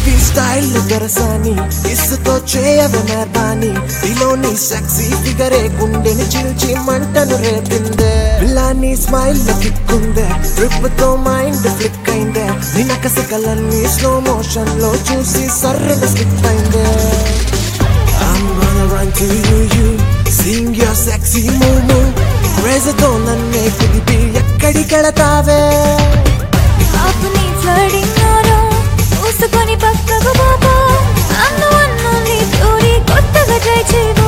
Baby style దొరసాని ఇసుతో చేయవే మెహర్బాని ఇలోని sexy ఫిగరే గుండెని చీల్చి మంటను రేపిందే పిల్లాని స్మైల్ లో కిక్కుందే ట్రిప్ తో మైండ్ ఫ్లిక్ అయిందే నినకస కలర్ని స్లో మోషన్ లో చూసి సర్రన స్కిప్ అయిందే I'm gonna run to you, you Sing your sexy move, move Crazy తో నన్నే కుదిపి ఎక్కడికెళతావే ఆపు నీ ఫ్లర్టింగ్ నోరో ఊసుకొని పక్కకు పోపో అన్ను అన్ను నీ తోడి కొత్తగా ట్రై చేయబో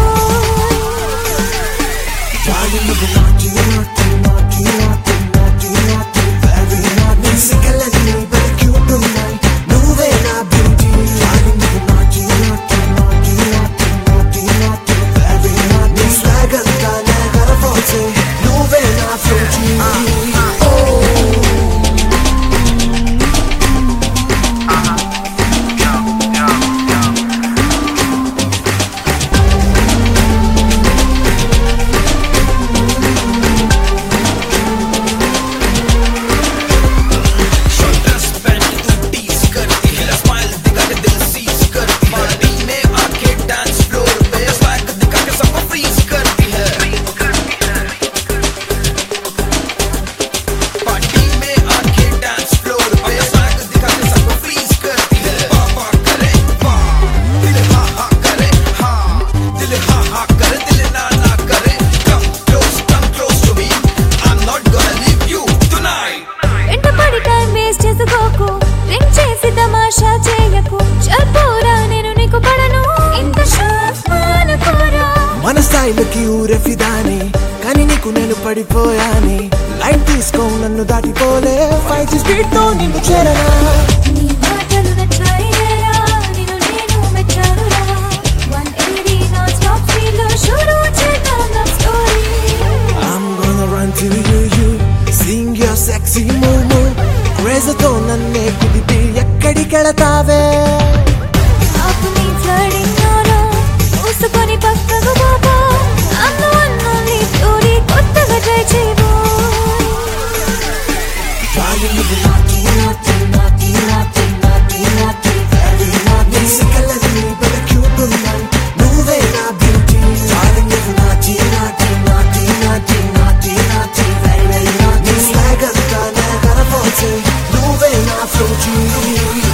Darling, you're naughty, naughty, naughty, naughty, naughty, naughty, very naughty. సిగ్గలని very cute ఉన్నాయి. నువ్వే నా beauty. Darling, you're naughty, naughty, naughty, naughty, naughty, naughty, very naughty. నీ swag అంతా Niagara Falls ఏ. నువ్వే నా fruity. వెంటపడి టైం వేస్ట్ చేసుకోకు రింగ్ చేసి తమాషా చేయకు చల్పోరా నేను నీకు పడను ఇంత షార్ప్ అనుకోరా మన స్థాయిలకి ఊరే ఫిదాని కానీ నీకు నేను పడిపోయాని లైన్ తీసుకో నన్ను దాటిపోలే ఫైవ్ జీ స్పీడ్ తో నిన్ను చేరనా నీ మాటలు నచ్చాయిరా నిన్ను నేను మెచ్చానురా 180 నాన్ స్టాప్ స్పీడ్ లో షురూ చేద్దాం love story I'm gonna run to you, you Sing your sexy move, move Crazy తో నన్నే కుదిపి ఎక్కడికెళతావే ఆపు నీ ఫ్లర్టింగ్ నోరో ఊసుకొని పక్కకు పోపో అన్ను అన్ను నీ తోడి కొత్తగా ట్రై చేయబో Darling, you're naughty, naughty, naughty, naughty, naughty, naughty, very naughty. నీ సిగ్గలని very cute ఉన్నాయి. నువ్వే నా beauty. Darling, you're naughty, naughty, naughty, naughty, naughty, naughty, very, very naughty. నీ swag అంతా Niagara Falls ఏ. నువ్వే నా fruity.